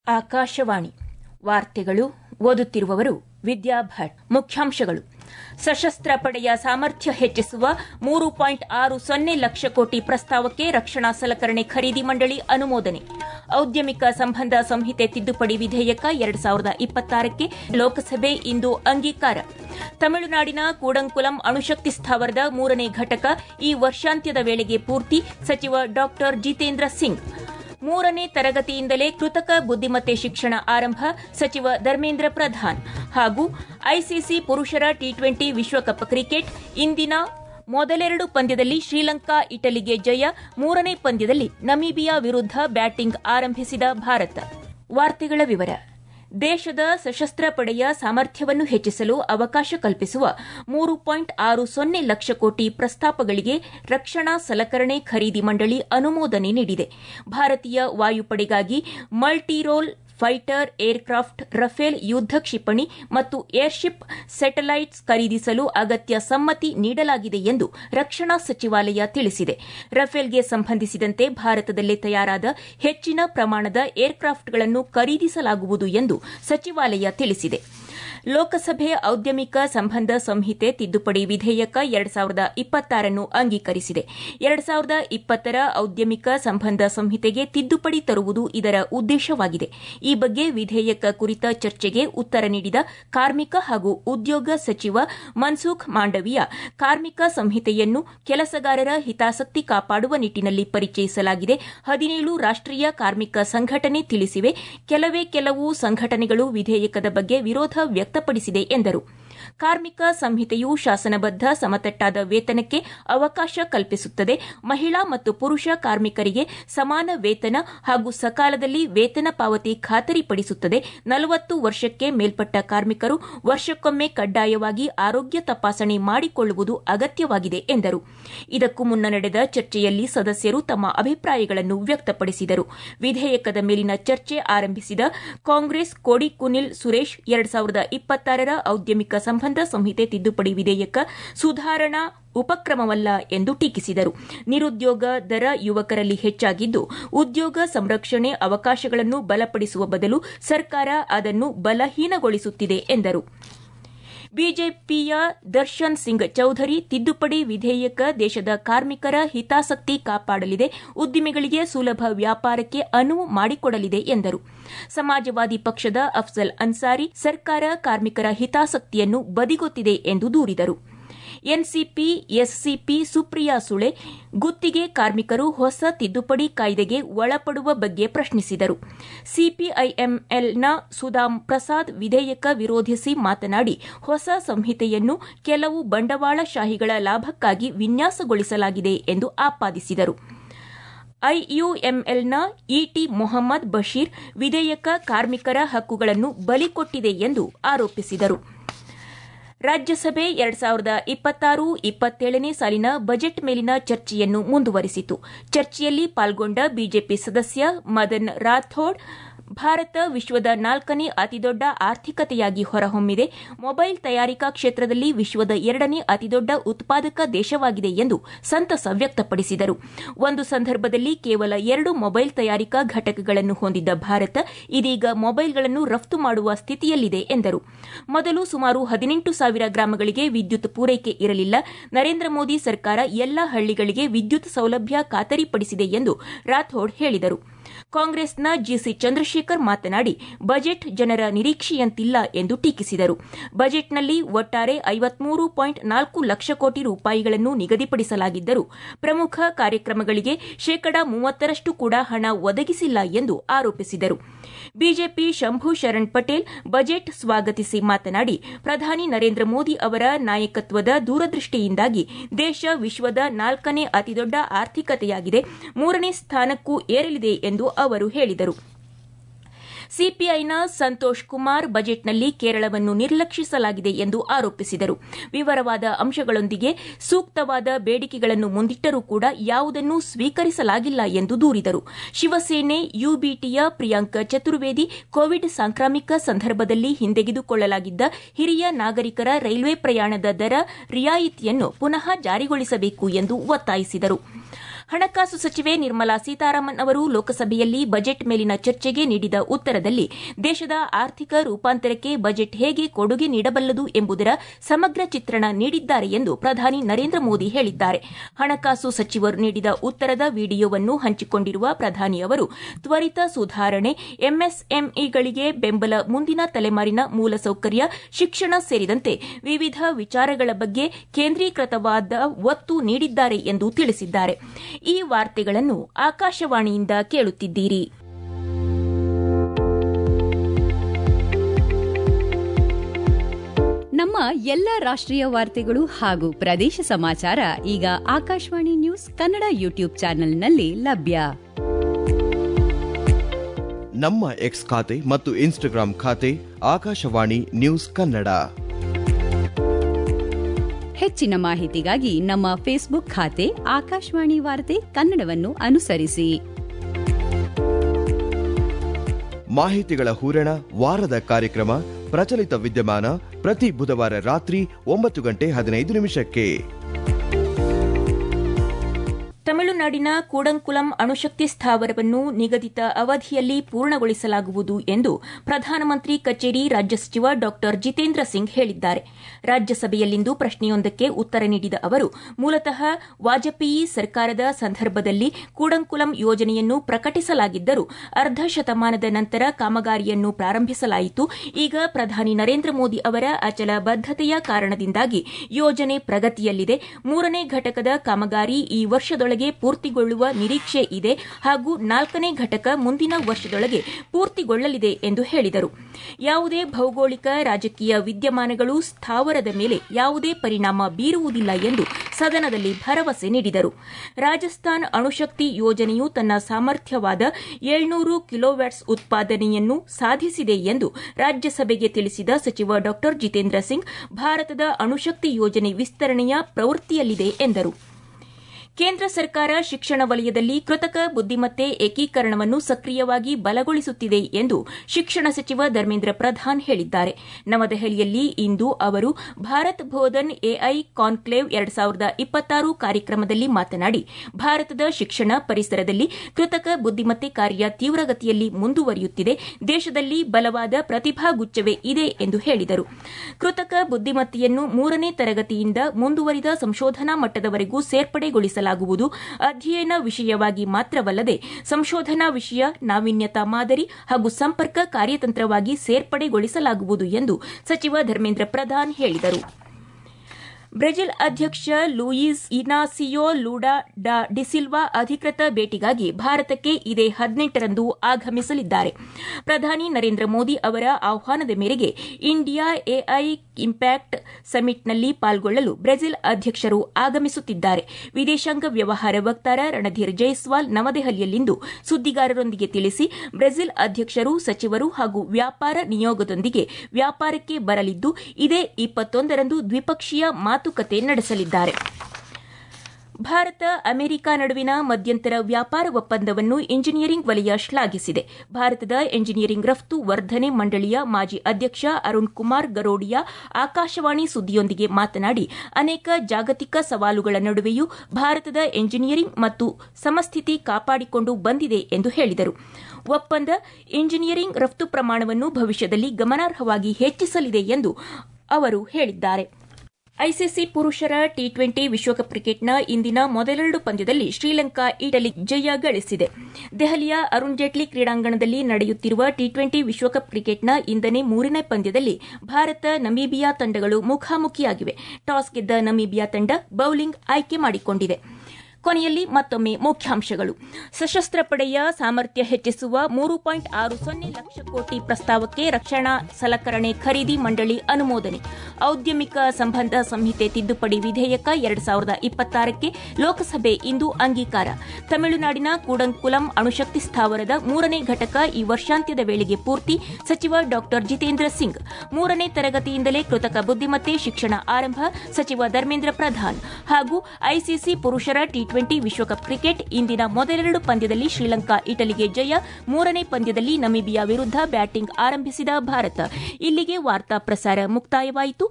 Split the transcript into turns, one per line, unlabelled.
ಆಕಾಶವಾಣಿ ವಾರ್ತೆಗಳು ಓದುತ್ತಿರುವವರು ವಿದ್ಯಾ ಭಟ್ ಮುಖ್ಯಾಂಶಗಳು ಸಶಸ್ತ್ರ ಪಡೆಯ ಸಾಮರ್ಥ್ಯ ಹೆಚ್ಚಿಸುವ ಮೂರು ಪಾಯಿಂಟ್ ಆರು ಸೊನ್ನೆ ಲಕ್ಷ ಕೋಟಿ ಪ್ರಸ್ತಾವಕ್ಕೆ ರಕ್ಷಣಾ ಸಲಕರಣೆ ಖರೀದಿ ಮಂಡಳಿ ಅನುಮೋದನೆ ಔದ್ಯಮಿಕ ಸಂಬಂಧ ಸಂಹಿತೆ ತಿದ್ದುಪಡಿ ವಿಧೇಯಕ ಎರಡು ಸಾವಿರದ ಇಪ್ಪತ್ತಾರಕ್ಕೆ ಲೋಕಸಭೆ ಇಂದು ಅಂಗೀಕಾರ ತಮಿಳುನಾಡಿನ ಕೂಡಂಕುಲಂ ಅಣುಶಕ್ತಿ ಸ್ಥಾವರದ ಮೂರನೇ ಘಟಕ ಈ ವರ್ಷಾಂತ್ಯದ ವೇಳೆಗೆ ಪೂರ್ತಿ ಸಚಿವ ಡಾ ಜಿತೇಂದ್ರ ಸಿಂಗ್ ಮೂರನೇ ತರಗತಿಯಿಂದಲೇ ಕೃತಕ ಬುದ್ದಿಮತ್ತೆ ಶಿಕ್ಷಣ ಆರಂಭ ಸಚಿವ ಧರ್ಮೇಂದ್ರ ಪ್ರಧಾನ್ ಹಾಗೂ ಐಸಿಸಿ ಪುರುಷರ ಟಿ ಟ್ವೆಂಟಿ ವಿಶ್ವಕಪ್ ಕ್ರಿಕೆಟ್ ಇಂದಿನ ಮೊದಲೆರಡು ಪಂದ್ಯದಲ್ಲಿ ಶ್ರೀಲಂಕಾ ಇಟಲಿಗೆ ಜಯ ಮೂರನೇ ಪಂದ್ಯದಲ್ಲಿ ನಮೀಬಿಯಾ ವಿರುದ್ಧ ಬ್ಯಾಟಿಂಗ್ ಆರಂಭಿಸಿದ ಭಾರತ ವಾರ್ತೆಗಳ ವಿವರ ದೇಶದ ಸಶಸ್ತ್ರ ಪಡೆಯ ಸಾಮರ್ಥ್ಯವನ್ನು ಹೆಚ್ಚಿಸಲು ಅವಕಾಶ ಕಲ್ಪಿಸುವ ಮೂರು ಪಾಯಿಂಟ್ ಆರು ಸೊನ್ನೆ ಲಕ್ಷ ಕೋಟಿ ಪ್ರಸ್ತಾಪಗಳಿಗೆ ರಕ್ಷಣಾ ಸಲಕರಣೆ ಖರೀದಿ ಮಂಡಳಿ ಅನುಮೋದನೆ ನೀಡಿದೆ ಭಾರತೀಯ ವಾಯುಪಡೆಗಾಗಿ ಮಲ್ಟಿರೋಲ್ ಫೈಟರ್ ಏರ್ಕ್ರಾಫ್ಟ್ ರಫೇಲ್ ಯುದ್ದ ಕ್ಷಿಪಣಿ ಮತ್ತು ಏರ್ಶಿಪ್ ಸ್ಯಾಟಲೈಟ್ಸ್ ಖರೀದಿಸಲು ಅಗತ್ಯ ಸಮ್ಮತಿ ನೀಡಲಾಗಿದೆ ಎಂದು ರಕ್ಷಣಾ ಸಚಿವಾಲಯ ತಿಳಿಸಿದೆ ರಫೇಲ್ಗೆ ಸಂಬಂಧಿಸಿದಂತೆ ಭಾರತದಲ್ಲೇ ತಯಾರಾದ ಹೆಚ್ಚಿನ ಪ್ರಮಾಣದ ಏರ್ಕ್ರಾಫ್ಟ್ಗಳನ್ನು ಖರೀದಿಸಲಾಗುವುದು ಎಂದು ಸಚಿವಾಲಯ ತಿಳಿಸಿದೆ ಲೋಕಸಭೆ ಔದ್ಯಮಿಕ ಸಂಬಂಧ ಸಂಹಿತೆ ತಿದ್ದುಪಡಿ ವಿಧೇಯಕ ಎರಡು ಸಾವಿರದ ಇಪ್ಪತ್ತಾರನ್ನು ಅಂಗೀಕರಿಸಿದೆ ಎರಡು ಸಾವಿರದ ಇಪ್ಪತ್ತರ ಔದ್ಯಮಿಕ ಸಂಬಂಧ ಸಂಹಿತೆಗೆ ತಿದ್ದುಪಡಿ ತರುವುದು ಇದರ ಉದ್ದೇಶವಾಗಿದೆ ಈ ಬಗ್ಗೆ ವಿಧೇಯಕ ಕುರಿತ ಚರ್ಚೆಗೆ ಉತ್ತರ ನೀಡಿದ ಕಾರ್ಮಿಕ ಹಾಗೂ ಉದ್ಯೋಗ ಸಚಿವ ಮನ್ಸುಖ್ ಮಾಂಡವಿಯಾ ಕಾರ್ಮಿಕ ಸಂಹಿತೆಯನ್ನು ಕೆಲಸಗಾರರ ಹಿತಾಸಕ್ತಿ ಕಾಪಾಡುವ ನಿಟ್ಟಿನಲ್ಲಿ ಪರಿಚಯಿಸಲಾಗಿದೆ ಹದಿನೇಳು ರಾಷ್ಟೀಯ ಕಾರ್ಮಿಕ ಸಂಘಟನೆ ತಿಳಿಸಿವೆ ಕೆಲವೇ ಕೆಲವು ಸಂಘಟನೆಗಳು ವಿಧೇಯಕದ ಬಗ್ಗೆ ವಿರೋಧ ವ್ಯಕ್ತಪಡಿಸಿದೆ ಎಂದರು ಕಾರ್ಮಿಕ ಸಂಹಿತೆಯು ಶಾಸನಬದ್ದ ಸಮತಟ್ಟಾದ ವೇತನಕ್ಕೆ ಅವಕಾಶ ಕಲ್ಪಿಸುತ್ತದೆ ಮಹಿಳಾ ಮತ್ತು ಪುರುಷ ಕಾರ್ಮಿಕರಿಗೆ ಸಮಾನ ವೇತನ ಹಾಗೂ ಸಕಾಲದಲ್ಲಿ ವೇತನ ಪಾವತಿ ಖಾತರಿಪಡಿಸುತ್ತದೆ ನಲವತ್ತು ವರ್ಷಕ್ಕೆ ಮೇಲ್ಪಟ್ಟ ಕಾರ್ಮಿಕರು ವರ್ಷಕ್ಕೊಮ್ಮೆ ಕಡ್ಡಾಯವಾಗಿ ಆರೋಗ್ಯ ತಪಾಸಣೆ ಮಾಡಿಕೊಳ್ಳುವುದು ಅಗತ್ಯವಾಗಿದೆ ಎಂದರು ಇದಕ್ಕೂ ಮುನ್ನ ನಡೆದ ಚರ್ಚೆಯಲ್ಲಿ ಸದಸ್ಯರು ತಮ್ಮ ಅಭಿಪ್ರಾಯಗಳನ್ನು ವ್ಯಕ್ತಪಡಿಸಿದರು ವಿಧೇಯಕದ ಮೇಲಿನ ಚರ್ಚೆ ಆರಂಭಿಸಿದ ಕಾಂಗ್ರೆಸ್ ಕೋಡಿಕುನಿಲ್ ಸುರೇಶ್ ಎರಡು ಸಾವಿರದ ಇಪ್ಪತ್ತಾರರ ಔದ್ಯಮಿಕ ಸಂಬಂಧ ಸಂಹಿತೆ ತಿದ್ದುಪಡಿ ವಿಧೇಯಕ ಸುಧಾರಣಾ ಉಪಕ್ರಮವಲ್ಲ ಎಂದು ಟೀಕಿಸಿದರು ನಿರುದ್ಯೋಗ ದರ ಯುವಕರಲ್ಲಿ ಹೆಚ್ಚಾಗಿದ್ದು ಉದ್ಯೋಗ ಸಂರಕ್ಷಣೆ ಅವಕಾಶಗಳನ್ನು ಬಲಪಡಿಸುವ ಬದಲು ಸರ್ಕಾರ ಅದನ್ನು ಬಲಹೀನಗೊಳಿಸುತ್ತಿದೆ ಎಂದರು ಬಿಜೆಪಿಯ ದರ್ಶನ್ ಸಿಂಗ್ ಚೌಧರಿ ತಿದ್ದುಪಡಿ ವಿಧೇಯಕ ದೇಶದ ಕಾರ್ಮಿಕರ ಹಿತಾಸಕ್ತಿ ಕಾಪಾಡಲಿದೆ ಉದ್ದಿಮೆಗಳಿಗೆ ಸುಲಭ ವ್ಯಾಪಾರಕ್ಕೆ ಅನುವು ಮಾಡಿಕೊಡಲಿದೆ ಎಂದರು ಸಮಾಜವಾದಿ ಪಕ್ಷದ ಅಫ್ಜಲ್ ಅನ್ಸಾರಿ ಸರ್ಕಾರ ಕಾರ್ಮಿಕರ ಹಿತಾಸಕ್ತಿಯನ್ನು ಬದಿಗೊತ್ತಿದೆ ಎಂದು ದೂರಿದರು ಎನ್ಸಿಪಿ ಎಸ್ಸಿಪಿ ಸುಪ್ರಿಯಾ ಸುಳೆ ಗುತ್ತಿಗೆ ಕಾರ್ಮಿಕರು ಹೊಸ ತಿದ್ದುಪಡಿ ಕಾಯ್ದೆಗೆ ಒಳಪಡುವ ಬಗ್ಗೆ ಪ್ರಶ್ನಿಸಿದರು ಸಿಪಿಐಎಂಎಲ್ನ ಸುಧಾಮ್ ಪ್ರಸಾದ್ ವಿಧೇಯಕ ವಿರೋಧಿಸಿ ಮಾತನಾಡಿ ಹೊಸ ಸಂಹಿತೆಯನ್ನು ಕೆಲವು ಬಂಡವಾಳಶಾಹಿಗಳ ಲಾಭಕ್ಕಾಗಿ ವಿನ್ಯಾಸಗೊಳಿಸಲಾಗಿದೆ ಎಂದು ಆಪಾದಿಸಿದರು ಐಯುಎಂಎಲ್ನ ಇಟಿ ಮೊಹಮ್ಮದ್ ಬಶೀರ್ ವಿಧೇಯಕ ಕಾರ್ಮಿಕರ ಹಕ್ಕುಗಳನ್ನು ಬಲಿಕೊಟ್ಟಿದೆ ಎಂದು ಆರೋಪಿಸಿದರು ರಾಜ್ಯಸಭೆ ಎರಡ್ ಸಾವಿರದ ಇಪ್ಪತ್ತಾರು ಇಪ್ಪತ್ತೇಳನೇ ಸಾಲಿನ ಬಜೆಟ್ ಮೇಲಿನ ಚರ್ಚೆಯನ್ನು ಮುಂದುವರೆಸಿತು ಚರ್ಚೆಯಲ್ಲಿ ಪಾಲ್ಗೊಂಡ ಬಿಜೆಪಿ ಸದಸ್ಯ ಮದನ್ ರಾಥೋಡ್ ಭಾರತ ವಿಶ್ವದ ನಾಲ್ಕನೇ ಅತಿದೊಡ್ಡ ಆರ್ಥಿಕತೆಯಾಗಿ ಹೊರಹೊಮ್ಮಿದೆ ಮೊಬೈಲ್ ತಯಾರಿಕಾ ಕ್ಷೇತ್ರದಲ್ಲಿ ವಿಶ್ವದ ಎರಡನೇ ಅತಿದೊಡ್ಡ ಉತ್ಪಾದಕ ದೇಶವಾಗಿದೆ ಎಂದು ಸಂತಸ ವ್ಯಕ್ತಪಡಿಸಿದರು ಒಂದು ಸಂದರ್ಭದಲ್ಲಿ ಕೇವಲ ಎರಡು ಮೊಬೈಲ್ ತಯಾರಿಕಾ ಘಟಕಗಳನ್ನು ಹೊಂದಿದ್ದ ಭಾರತ ಇದೀಗ ಮೊಬೈಲ್ಗಳನ್ನು ರಫ್ತು ಮಾಡುವ ಸ್ಥಿತಿಯಲ್ಲಿದೆ ಎಂದರು ಮೊದಲು ಸುಮಾರು ಹದಿನೆಂಟು ಸಾವಿರ ಗ್ರಾಮಗಳಿಗೆ ವಿದ್ಯುತ್ ಪೂರೈಕೆ ಇರಲಿಲ್ಲ ನರೇಂದ್ರ ಮೋದಿ ಸರ್ಕಾರ ಎಲ್ಲಾ ಹಳ್ಳಿಗಳಿಗೆ ವಿದ್ಯುತ್ ಸೌಲಭ್ಯ ಖಾತರಿಪಡಿಸಿದೆ ಎಂದು ರಾಥೋಡ್ ಹೇಳಿದರು ಕಾಂಗ್ರೆಸ್ನ ಜಿಸಿ ಚಂದ್ರಶೇಖರ್ ಮಾತನಾಡಿ ಬಜೆಟ್ ಜನರ ನಿರೀಕ್ಷೆಯಂತಿಲ್ಲ ಎಂದು ಟೀಕಿಸಿದರು ಬಜೆಟ್ನಲ್ಲಿ ಒಟ್ಟಾರೆ ಐವತ್ಮೂರು ಪಾಯಿಂಟ್ ನಾಲ್ಕು ಲಕ್ಷ ಕೋಟಿ ರೂಪಾಯಿಗಳನ್ನು ನಿಗದಿಪಡಿಸಲಾಗಿದ್ದರೂ ಪ್ರಮುಖ ಕಾರ್ಯಕ್ರಮಗಳಿಗೆ ಶೇಕಡಾ ಮೂವತ್ತರಷ್ಟು ಕೂಡ ಹಣ ಒದಗಿಸಿಲ್ಲ ಎಂದು ಆರೋಪಿಸಿದರು ಬಿಜೆಪಿ ಶಂಭು ಶರಣ್ ಪಟೇಲ್ ಬಜೆಟ್ ಸ್ವಾಗತಿಸಿ ಮಾತನಾಡಿ ಪ್ರಧಾನಿ ನರೇಂದ್ರ ಮೋದಿ ಅವರ ನಾಯಕತ್ವದ ದೂರದೃಷ್ಟಿಯಿಂದಾಗಿ ದೇಶ ವಿಶ್ವದ ನಾಲ್ಕನೇ ಅತಿದೊಡ್ಡ ಆರ್ಥಿಕತೆಯಾಗಿದೆ ಮೂರನೇ ಸ್ಥಾನಕ್ಕೂ ಏರಲಿದೆ ಎಂದು ಅವರು ಹೇಳಿದರು ಸಿಪಿಐನ ಸಂತೋಷ್ ಕುಮಾರ್ ಬಜೆಟ್ನಲ್ಲಿ ಕೇರಳವನ್ನು ನಿರ್ಲಕ್ಷಿಸಲಾಗಿದೆ ಎಂದು ಆರೋಪಿಸಿದರು ವಿವರವಾದ ಅಂಶಗಳೊಂದಿಗೆ ಸೂಕ್ತವಾದ ಬೇಡಿಕೆಗಳನ್ನು ಮುಂದಿಟ್ಟರೂ ಕೂಡ ಯಾವುದನ್ನೂ ಸ್ವೀಕರಿಸಲಾಗಿಲ್ಲ ಎಂದು ದೂರಿದರು ಶಿವಸೇನೆ ಯುಬಿಟಿಯ ಪ್ರಿಯಾಂಕ ಚತುರ್ವೇದಿ ಕೋವಿಡ್ ಸಾಂಕ್ರಾಮಿಕ ಸಂದರ್ಭದಲ್ಲಿ ಹಿಂದೆಗೆದುಕೊಳ್ಳಲಾಗಿದ್ದ ಹಿರಿಯ ನಾಗರಿಕರ ರೈಲ್ವೆ ಪ್ರಯಾಣದ ದರ ರಿಯಾಯಿತಿಯನ್ನು ಪುನಃ ಜಾರಿಗೊಳಿಸಬೇಕು ಎಂದು ಒತ್ತಾಯಿಸಿದರು ಹಣಕಾಸು ಸಚಿವೆ ನಿರ್ಮಲಾ ಸೀತಾರಾಮನ್ ಅವರು ಲೋಕಸಭೆಯಲ್ಲಿ ಬಜೆಟ್ ಮೇಲಿನ ಚರ್ಚೆಗೆ ನೀಡಿದ ಉತ್ತರದಲ್ಲಿ ದೇಶದ ಆರ್ಥಿಕ ರೂಪಾಂತರಕ್ಕೆ ಬಜೆಟ್ ಹೇಗೆ ಕೊಡುಗೆ ನೀಡಬಲ್ಲದು ಎಂಬುದರ ಸಮಗ್ರ ಚಿತ್ರಣ ನೀಡಿದ್ದಾರೆ ಎಂದು ಪ್ರಧಾನಿ ನರೇಂದ್ರ ಮೋದಿ ಹೇಳಿದ್ದಾರೆ ಹಣಕಾಸು ಸಚಿವರು ನೀಡಿದ ಉತ್ತರದ ವಿಡಿಯೋವನ್ನು ಹಂಚಿಕೊಂಡಿರುವ ಪ್ರಧಾನಿ ಅವರು ತ್ವರಿತ ಸುಧಾರಣೆ ಎಂಎಸ್ಎಂಇಗಳಿಗೆ ಬೆಂಬಲ ಮುಂದಿನ ತಲೆಮಾರಿನ ಮೂಲಸೌಕರ್ಯ ಶಿಕ್ಷಣ ಸೇರಿದಂತೆ ವಿವಿಧ ವಿಚಾರಗಳ ಬಗ್ಗೆ ಕೇಂದ್ರೀಕೃತವಾದ ಒತ್ತು ನೀಡಿದ್ದಾರೆ ಎಂದು ತಿಳಿಸಿದ್ದಾರೆ ಈ ವಾರ್ತೆಗಳನ್ನು ಆಕಾಶವಾಣಿಯಿಂದ ಕೇಳುತ್ತಿದ್ದೀರಿ
ನಮ್ಮ ಎಲ್ಲ ರಾಷ್ಟ್ರೀಯ ವಾರ್ತೆಗಳು ಹಾಗೂ ಪ್ರದೇಶ ಸಮಾಚಾರ ಈಗ ಆಕಾಶವಾಣಿ ನ್ಯೂಸ್ ಕನ್ನಡ ಯೂಟ್ಯೂಬ್ ಚಾನೆಲ್ನಲ್ಲಿ ಲಭ್ಯ
ನಮ್ಮ ಎಕ್ಸ್ ಖಾತೆ ಮತ್ತು ಇನ್ಸ್ಟಾಗ್ರಾಂ ಖಾತೆ ಆಕಾಶವಾಣಿ ನ್ಯೂಸ್ ಕನ್ನಡ
ಹೆಚ್ಚಿನ ಮಾಹಿತಿಗಾಗಿ ನಮ್ಮ ಫೇಸ್ಬುಕ್ ಖಾತೆ ಆಕಾಶವಾಣಿ ವಾರ್ತೆ ಕನ್ನಡವನ್ನು ಅನುಸರಿಸಿ
ಮಾಹಿತಿಗಳ ಹೂರಣ ವಾರದ ಕಾರ್ಯಕ್ರಮ ಪ್ರಚಲಿತ ವಿದ್ಯಮಾನ ಪ್ರತಿ ಬುಧವಾರ ರಾತ್ರಿ ಒಂಬತ್ತು ಗಂಟೆ ಹದಿನೈದು ನಿಮಿಷಕ್ಕೆ
ತಮಿಳುನಾಡಿನ ಕೂಡಂಕುಲಂ ಅಣುಶಕ್ತಿ ಸ್ಥಾವರವನ್ನು ನಿಗದಿತ ಅವಧಿಯಲ್ಲಿ ಪೂರ್ಣಗೊಳಿಸಲಾಗುವುದು ಎಂದು ಪ್ರಧಾನಮಂತ್ರಿ ಕಚೇರಿ ರಾಜ್ಯ ಸಚಿವ ಡಾ ಜಿತೇಂದ್ರ ಸಿಂಗ್ ಹೇಳಿದ್ದಾರೆ ರಾಜ್ಯಸಭೆಯಲ್ಲಿಂದು ಪ್ರಶ್ನೆಯೊಂದಕ್ಕೆ ಉತ್ತರ ನೀಡಿದ ಅವರು ಮೂಲತಃ ವಾಜಪೇಯಿ ಸರ್ಕಾರದ ಸಂದರ್ಭದಲ್ಲಿ ಕೂಡಂಕುಲಂ ಯೋಜನೆಯನ್ನು ಪ್ರಕಟಿಸಲಾಗಿದ್ದರೂ ಅರ್ಧ ಶತಮಾನದ ನಂತರ ಕಾಮಗಾರಿಯನ್ನು ಪ್ರಾರಂಭಿಸಲಾಯಿತು ಈಗ ಪ್ರಧಾನಿ ನರೇಂದ್ರ ಮೋದಿ ಅವರ ಅಚಲ ಬದ್ದತೆಯ ಕಾರಣದಿಂದಾಗಿ ಯೋಜನೆ ಪ್ರಗತಿಯಲ್ಲಿದೆ ಮೂರನೇ ಘಟಕದ ಕಾಮಗಾರಿ ಈ ವರ್ಷದೊಳಗೆ ಪೂರ್ತಿಗೊಳ್ಳುವ ನಿರೀಕ್ಷೆ ಇದೆ ಹಾಗೂ ನಾಲ್ಕನೇ ಘಟಕ ಮುಂದಿನ ವರ್ಷದೊಳಗೆ ಪೂರ್ತಿಗೊಳ್ಳಲಿದೆ ಎಂದು ಹೇಳಿದರು ಯಾವುದೇ ಭೌಗೋಳಿಕ ರಾಜಕೀಯ ವಿದ್ಯಮಾನಗಳು ಸ್ಥಾವರದ ಮೇಲೆ ಯಾವುದೇ ಪರಿಣಾಮ ಬೀರುವುದಿಲ್ಲ ಎಂದು ಸದನದಲ್ಲಿ ಭರವಸೆ ನೀಡಿದರು ರಾಜಸ್ಥಾನ್ ಅಣುಶಕ್ತಿ ಯೋಜನೆಯು ತನ್ನ ಸಾಮರ್ಥ್ಯವಾದ ಏಳ್ನೂರು ಕಿಲೋವ್ಯಾಟ್ಸ್ ಉತ್ಪಾದನೆಯನ್ನು ಸಾಧಿಸಿದೆ ಎಂದು ರಾಜ್ಯಸಭೆಗೆ ತಿಳಿಸಿದ ಸಚಿವ ಡಾ ಜಿತೇಂದ್ರ ಸಿಂಗ್ ಭಾರತದ ಅಣುಶಕ್ತಿ ಯೋಜನೆ ವಿಸ್ತರಣೆಯ ಪ್ರವೃತ್ತಿಯಲ್ಲಿದೆ ಎಂದರು ಕೇಂದ್ರ ಸರ್ಕಾರ ಶಿಕ್ಷಣ ವಲಯದಲ್ಲಿ ಕೃತಕ ಬುದ್ದಿಮತ್ತೆ ಏಕೀಕರಣವನ್ನು ಸಕ್ರಿಯವಾಗಿ ಬಲಗೊಳಿಸುತ್ತಿದೆ ಎಂದು ಶಿಕ್ಷಣ ಸಚಿವ ಧರ್ಮೇಂದ್ರ ಪ್ರಧಾನ್ ಹೇಳಿದ್ದಾರೆ ನವದೆಹಲಿಯಲ್ಲಿ ಇಂದು ಅವರು ಭಾರತ್ ಬೋಧನ್ ಎಐ ಕಾನ್ಕ್ಲೇವ್ ಎರಡು ಸಾವಿರದ ಇಪ್ಪತ್ತಾರು ಕಾರ್ಯಕ್ರಮದಲ್ಲಿ ಮಾತನಾಡಿ ಭಾರತದ ಶಿಕ್ಷಣ ಪರಿಸರದಲ್ಲಿ ಕೃತಕ ಬುದ್ದಿಮತ್ತೆ ಕಾರ್ಯ ತೀವ್ರಗತಿಯಲ್ಲಿ ಮುಂದುವರಿಯುತ್ತಿದೆ ದೇಶದಲ್ಲಿ ಬಲವಾದ ಪ್ರತಿಭಾಗುಚ್ಛವೇ ಇದೆ ಎಂದು ಹೇಳಿದರು ಕೃತಕ ಬುದ್ದಿಮತ್ತೆಯನ್ನು ಮೂರನೇ ತರಗತಿಯಿಂದ ಮುಂದುವರಿದ ಸಂಶೋಧನಾ ಮಟ್ಟದವರೆಗೂ ಸೇರ್ಪಡೆಗೊಳಿಸಲಾಗುವುದು ಅಧ್ಯಯನ ವಿಷಯವಾಗಿ ಮಾತ್ರವಲ್ಲದೆ ಸಂಶೋಧನಾ ವಿಷಯ ನಾವೀನ್ಯತಾ ಮಾದರಿ ಹಾಗೂ ಸಂಪರ್ಕ ಕಾರ್ಯತಂತ್ರವಾಗಿ ಸೇರ್ಪಡೆಗೊಳಿಸಲಾಗುವುದು ಎಂದು ಸಚಿವ ಧರ್ಮೇಂದ್ರ ಪ್ರಧಾನ್ ಹೇಳಿದರು ಬ್ರೆಜಿಲ್ ಅಧ್ಯಕ್ಷ ಲೂಯಿಸ್ ಇನಾಸಿಯೋ ಲೂಡಾ ಡಾ ಡಿಸಿಲ್ವಾ ಅಧಿಕೃತ ಭೇಟಿಗಾಗಿ ಭಾರತಕ್ಕೆ ಇದೇ ಹದಿನೆಂಟರಂದು ಆಗಮಿಸಲಿದ್ದಾರೆ ಪ್ರಧಾನಿ ನರೇಂದ್ರ ಮೋದಿ ಅವರ ಆಹ್ವಾನದ ಮೇರೆಗೆ ಇಂಡಿಯಾ ಎಐ ಇಂಪ್ಯಾಕ್ಟ್ ಸಮಿಟ್ನಲ್ಲಿ ಪಾಲ್ಗೊಳ್ಳಲು ಬ್ರೆಜಿಲ್ ಅಧ್ಯಕ್ಷರು ಆಗಮಿಸುತ್ತಿದ್ದಾರೆ ವಿದೇಶಾಂಗ ವ್ಯವಹಾರ ವಕ್ತಾರ ರಣಧೀರ್ ಜೈಸ್ವಾಲ್ ನವದೆಹಲಿಯಲ್ಲಿಂದು ಸುದ್ದಿಗಾರರೊಂದಿಗೆ ತಿಳಿಸಿ ಬ್ರೆಜಿಲ್ ಅಧ್ಯಕ್ಷರು ಸಚಿವರು ಹಾಗೂ ವ್ಯಾಪಾರ ನಿಯೋಗದೊಂದಿಗೆ ವ್ಯಾಪಾರಕ್ಕೆ ಬರಲಿದ್ದು ಇದೇ ಇಪ್ಪತ್ತೊಂದರಂದು ದ್ವಿಪಕ್ಷೀಯ ಮಾತುಕತೆ ನಡೆಸಲಿದ್ದಾರೆ ಭಾರತ ಅಮೆರಿಕ ನಡುವಿನ ಮಧ್ಯಂತರ ವ್ಯಾಪಾರ ಒಪ್ಪಂದವನ್ನು ಇಂಜಿನಿಯರಿಂಗ್ ವಲಯ ಶ್ಲಾಘಿಸಿದೆ ಭಾರತದ ಎಂಜಿನಿಯರಿಂಗ್ ರಫ್ತು ವರ್ಧನೆ ಮಂಡಳಿಯ ಮಾಜಿ ಅಧ್ಯಕ್ಷ ಅರುಣ್ ಕುಮಾರ್ ಗರೋಡಿಯಾ ಆಕಾಶವಾಣಿ ಸುದ್ದಿಯೊಂದಿಗೆ ಮಾತನಾಡಿ ಅನೇಕ ಜಾಗತಿಕ ಸವಾಲುಗಳ ನಡುವೆಯೂ ಭಾರತದ ಎಂಜಿನಿಯರಿಂಗ್ ಮತ್ತು ಸಮಸ್ಥಿತಿ ಕಾಪಾಡಿಕೊಂಡು ಬಂದಿದೆ ಎಂದು ಹೇಳಿದರು ಒಪ್ಪಂದ ಇಂಜಿನಿಯರಿಂಗ್ ರಫ್ತು ಪ್ರಮಾಣವನ್ನು ಭವಿಷ್ಯದಲ್ಲಿ ಗಮನಾರ್ಹವಾಗಿ ಹೆಚ್ಚಿಸಲಿದೆ ಎಂದು ಅವರು ಹೇಳಿದ್ದಾರೆ ಐಸಿಸಿ ಪುರುಷರ ಟಿ ಟ್ವೆಂಟಿ ವಿಶ್ವಕಪ್ ಕ್ರಿಕೆಟ್ನ ಇಂದಿನ ಮೊದಲೆರಡು ಪಂದ್ಯದಲ್ಲಿ ಶ್ರೀಲಂಕಾ ಇಟಲಿ ಜಯ ಗಳಿಸಿದೆ ದೆಹಲಿಯ ಅರುಣ್ ಜೇಟ್ಲಿ ಕ್ರೀಡಾಂಗಣದಲ್ಲಿ ನಡೆಯುತ್ತಿರುವ ಟಿ ಟ್ವೆಂಟಿ ವಿಶ್ವಕಪ್ ಕ್ರಿಕೆಟ್ನ ಇಂದನೇ ಮೂರನೇ ಪಂದ್ಯದಲ್ಲಿ ಭಾರತ ನಮೀಬಿಯಾ ತಂಡಗಳು ಮುಖಾಮುಖಿಯಾಗಿವೆ ಟಾಸ್ ಗೆದ್ದ ನಮೀಬಿಯಾ ತಂಡ ಬೌಲಿಂಗ್ ಆಯ್ಕೆ ಮಾಡಿಕೊಂಡಿದೆ ಕೊನೆಯಲ್ಲಿ ಮತ್ತೊಮ್ಮೆ ಮುಖ್ಯಾಂಶಗಳು ಸಶಸ್ತ್ರ ಪಡೆಯ ಸಾಮರ್ಥ್ಯ ಹೆಚ್ಚಿಸುವ ಮೂರು ಪಾಯಿಂಟ್ ಆರು ಸೊನ್ನೆ ಲಕ್ಷ ಕೋಟಿ ಪ್ರಸ್ತಾವಕ್ಕೆ ರಕ್ಷಣಾ ಸಲಕರಣೆ ಖರೀದಿ ಮಂಡಳಿ ಅನುಮೋದನೆ ಔದ್ಯಮಿಕ ಸಂಬಂಧ ಸಂಹಿತೆ ತಿದ್ದುಪಡಿ ವಿಧೇಯಕ ಎರಡು ಸಾವಿರದ ಇಪ್ಪತ್ತಾರಕ್ಕೆ ಲೋಕಸಭೆ ಇಂದು ಅಂಗೀಕಾರ ತಮಿಳುನಾಡಿನ ಕೂಡಂಕುಲಂ ಅಣುಶಕ್ತಿ ಸ್ಥಾವರದ ಮೂರನೇ ಘಟಕ ಈ ವರ್ಷಾಂತ್ಯದ ವೇಳೆಗೆ ಪೂರ್ತಿ ಸಚಿವ ಡಾ ಜಿತೇಂದ್ರ ಸಿಂಗ್ ಮೂರನೇ ತರಗತಿಯಿಂದಲೇ ಕೃತಕ ಬುದ್ದಿಮತ್ತೆ ಶಿಕ್ಷಣ ಆರಂಭ ಸಚಿವ ಧರ್ಮೇಂದ್ರ ಪ್ರಧಾನ್ ಹಾಗೂ ಐಸಿಸಿ ಪುರುಷರ ಟಿ ಟ್ವೆಂಟಿ ವಿಶ್ವಕಪ್ ಕ್ರಿಕೆಟ್ ಇಂದಿನ ಮೊದಲೆರಡು ಪಂದ್ಯದಲ್ಲಿ ಶ್ರೀಲಂಕಾ ಇಟಲಿಗೆ ಜಯ ಮೂರನೇ ಪಂದ್ಯದಲ್ಲಿ ನಮಿಬಿಯಾ ವಿರುದ್ಧ ಬ್ಯಾಟಿಂಗ್ ಆರಂಭಿಸಿದ ಭಾರತ ಇಲ್ಲಿಗೆ ವಾರ್ತಾ ಪ್ರಸಾರ ಮುಕ್ತಾಯವಾಯಿತು